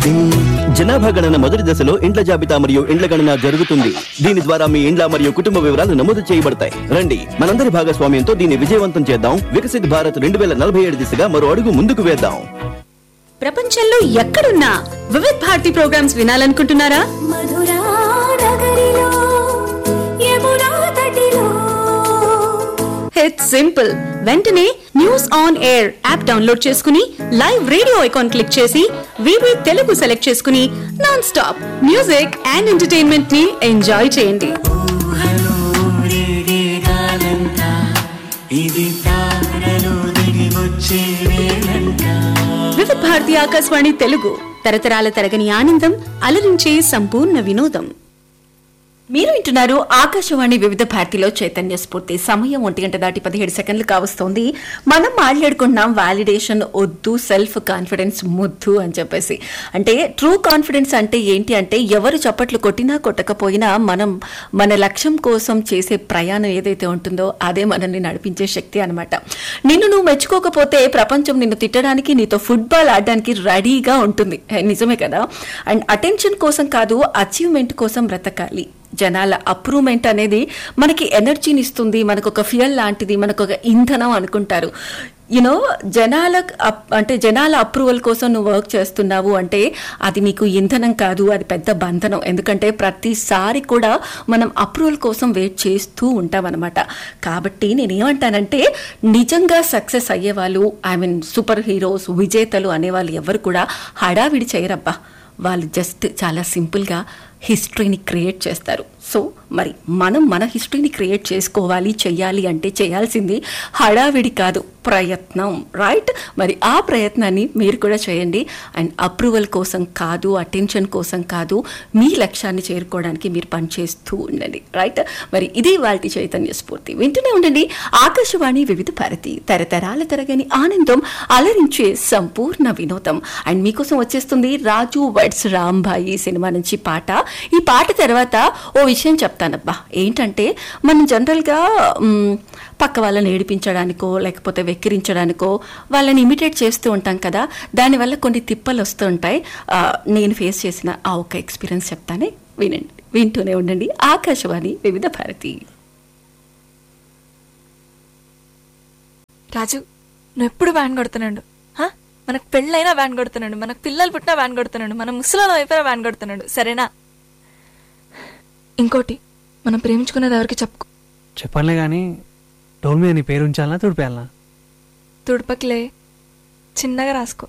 జనాభా గణన మొదటి దశలో ఇండ్ల జాబితా మరియు ఇండ్ల గణన జరుగుతుంది దీని ద్వారా మీ ఇండ్ల మరియు కుటుంబ వివరాలు నమోదు చేయబడతాయి రండి మనందరి భాగస్వామ్యంతో దీన్ని విజయవంతం చేద్దాం వికసిత్ భారత్ రెండు వేల నలభై ఏడు దిశగా మరో అడుగు ముందుకు వేద్దాం ప్రపంచంలో ఎక్కడున్నా వివిధ్ భారతి ప్రోగ్రామ్స్ వినాలనుకుంటున్నారా మధురా నగరిలో యమునా తటిలో ఇట్స్ సింపుల్ వెంటనే news on air app download చేసుకుని లైవ్ రేడియో ఐకాన్ క్లిక్ చేసి వివి తెలుగు సెలెక్ట్ చేసుకుని non stop music and entertainment ని ఎంజాయ్ చేయండి వివిధ భారతి ఆకాశవాణి తెలుగు తరతరాల తరగని ఆనందం అలరించే సంపూర్ణ వినోదం మీరు వింటున్నారు ఆకాశవాణి వివిధ భారతిలో చైతన్య స్ఫూర్తి సమయం ఒంటి గంట దాటి పదిహేడు సెకండ్లు కావస్తోంది మనం మాట్లాడుకున్నాం వాలిడేషన్ వద్దు సెల్ఫ్ కాన్ఫిడెన్స్ ముద్దు అని చెప్పేసి అంటే ట్రూ కాన్ఫిడెన్స్ అంటే ఏంటి అంటే ఎవరు చప్పట్లు కొట్టినా కొట్టకపోయినా మనం మన లక్ష్యం కోసం చేసే ప్రయాణం ఏదైతే ఉంటుందో అదే మనల్ని నడిపించే శక్తి అనమాట నిన్ను నువ్వు మెచ్చుకోకపోతే ప్రపంచం నిన్ను తిట్టడానికి నీతో ఫుట్బాల్ ఆడడానికి రెడీగా ఉంటుంది నిజమే కదా అండ్ అటెన్షన్ కోసం కాదు అచీవ్మెంట్ కోసం బ్రతకాలి జనాల అప్రూవ్మెంట్ అనేది మనకి ఎనర్జీని ఇస్తుంది మనకు ఒక ఫ్యూయల్ లాంటిది మనకు ఒక ఇంధనం అనుకుంటారు యునో జనాల అప్- అంటే జనాల అప్రూవల్ కోసం నువ్వు వర్క్ చేస్తున్నావు అంటే అది నీకు ఇంధనం కాదు అది పెద్ద బంధనం ఎందుకంటే ప్రతిసారి కూడా మనం అప్రూవల్ కోసం వెయిట్ చేస్తూ ఉంటాం అనమాట కాబట్టి నేను ఏమంటానంటే నిజంగా సక్సెస్ అయ్యేవాళ్ళు ఐ మీన్ సూపర్ హీరోస్ విజేతలు అనేవాళ్ళు ఎవరు కూడా హడావిడి చేయరబ్బా వాళ్ళు జస్ట్ చాలా సింపుల్గా హిస్టరీని క్రియేట్ చేస్తారు సో మరి మనం మన హిస్టరీని క్రియేట్ చేసుకోవాలి చెయ్యాలి అంటే చేయాల్సింది హడావిడి కాదు ప్రయత్నం రైట్ మరి ఆ ప్రయత్నాన్ని మీరు కూడా చేయండి అండ్ అప్రూవల్ కోసం కాదు అటెన్షన్ కోసం కాదు మీ లక్ష్యాన్ని చేరుకోవడానికి మీరు పనిచేస్తూ ఉండండి రైట్ మరి ఇది వాటి చైతన్య స్ఫూర్తి వింటూనే ఉండండి ఆకాశవాణి వివిధ భారతి తరతరాల తరగని ఆనందం అలరించే సంపూర్ణ వినోదం అండ్ మీకోసం వచ్చేస్తుంది రాజు వర్డ్స్ రాంబాయి సినిమా నుంచి పాట ఈ పాట తర్వాత ఓ విషయం చెప్తానబ్బా ఏంటంటే మనం జనరల్గా మ్, పక్క వాళ్ళని ఏడిపించడానికో లేకపోతే వెక్కిరించడానికో వాళ్ళని ఇమిటేట్ చేస్తూ ఉంటాం కదా దానివల్ల కొన్ని తిప్పలు వస్తూ ఉంటాయి ఆ, నేను ఫేస్ చేసిన ఆ ఒక ఎక్స్పీరియన్స్ చెప్తానే వినండి వింటూనే ఉండండి ఆకాశవాణి వివిధ భారతి రాజు నువ్వు ఎప్పుడు వ్యాన్ కొడుతున్నాడు హా? మనకు పెళ్ళైనా వ్యాన్ కొడుతున్నాడు మనకు పిల్లలు పుట్టినా వ్యాన్ కొడుతున్నాడు మనం ముసలిలో అయిపోయినా వ్యాన్ కొడుతున్నాడు సరేనా ఇంకోటి మనం ప్రేమించుకున్నది ఎవరికి చెప్పుకో చెప్పనులే కానీ డోల్ మీద నీ పేరు ఉంచాలనా తుడిపేయాలనా తుడపకిలే చిన్నగా రాసుకో